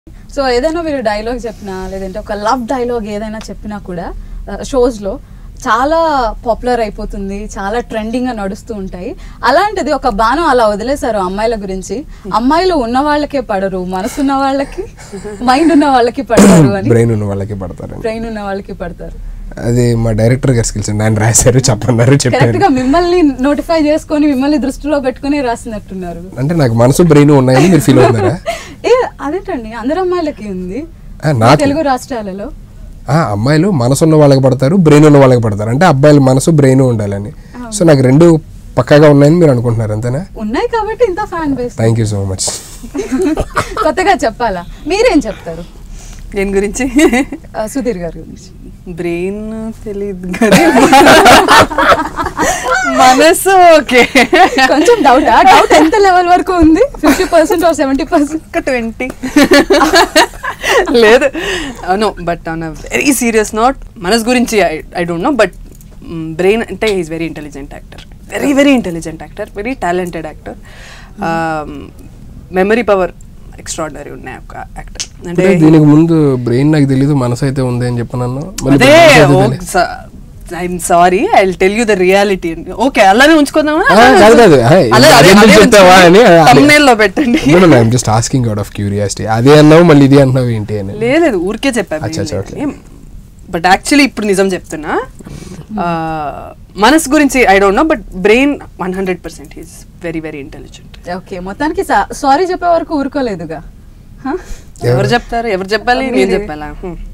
So ఏదైనా మీరు dialogue చెప్పినా లేదంటే ఒక లవ్ డైలాగ్ ఏదైనా చెప్పినా కూడా షోస్ లో చాలా పాపులర్ అయిపోతుంది చాలా ట్రెండింగ్ గా నడుస్తూ ఉంటాయి అలాంటిది ఒక బాణం అలా వదిలేశారు అమ్మాయిల గురించి అమ్మాయిలు ఉన్న వాళ్ళకే పడరు మనసు ఉన్న వాళ్ళకి మైండ్ ఉన్న వాళ్ళకి పడతారు అని బ్రెయిన్ ఉన్న వాళ్ళకి పడతారండి బ్రెయిన్ ఉన్న వాళ్ళకి పడతారు అది మా డైరెక్టర్ గారు స్కిల్స్ అండి ఆయన రాశారు చెప్పన్నారు కరెక్ట్ చెప్పారు గా మిమ్మల్ని నోటిఫై చేసుకొని మిమ్మల్ని దృష్టిలో పెట్టుకుని రాసినట్టున్నారు అంటే నాకు మనసు బ్రెయిన్ ఉన్నాయని మీరు ఫీల్ అవుతున్నారా ఏ అదేంటండి అందరు అమ్మాయిలకి ఉంది ఆ, నాకు తెలుగు రాష్ట్రాలలో ఆ, అమ్మాయిలు మనసు ఉన్న వాళ్ళకి పడతారు బ్రెయిన్ ఉన్న వాళ్ళకి పడతారు అంటే అబ్బాయిలు మనసు బ్రెయిన్ ఉండాలని సో నాకు రెండు పక్కాగా ఉన్నాయని మీరు అనుకుంటున్నారు అంతేనా ఉన్నాయి కాబట్టి ఇంత fan base thank you so much కొత్తగా చెప్పాలా మీరేం చెప్తారు దేని గురించి ఆ, సుధీర్ గారి గురించి బ్రెయిన్ తెలియదు కదా మనసు ఓకే కొంచెం డౌట్ డౌట్ ఎంత లెవెల్ వరకు ఉంది fifty percent or seventy percent ఒక ట్వంటీ లేదు no but on very serious not Manas గురించి I don't know but brain అంటే is very intelligent actor very very intelligent actor very talented actor memory power extraordinary ఉన్నాయి ఒక actor అంటే అంటే దీనికి ముందు బ్రెయిన్ నాకు తెలియదు మనసు అయితే ఉంది అని చెప్పనన్నా మళ్ళీ అదే ఇప్పుడు మనసు అయితే తెలియదు. I'm sorry I tell you the reality okay అలానే ఉంచుకుందామా ఆ, కాదు, కాదు. హే, అది ఎందుకు చెప్తావా అని, అదే. thumbnail లో పెట్టండి I'm just asking out of curiosity అదే అన్నావు మళ్ళీ ఇది అన్నావు ఏంటి అని లేదు ఊరికే అచ్చా, అచ్చా, చెప్పాను బట్ యాక్చువల్లీ ఇప్పుడు నిజం చెప్తున్నా ఆ, మనస్ గురించి I don't know but brain one hundred percent is very very intelligent okay మొత్తానికి సారీ చెప్పే వరకు ఊరుకోలేదుగా హ? ఎవరు చెప్తారు ఎవరు చెప్పాలి నేను మీరే. చెప్పాలా హ్మ్.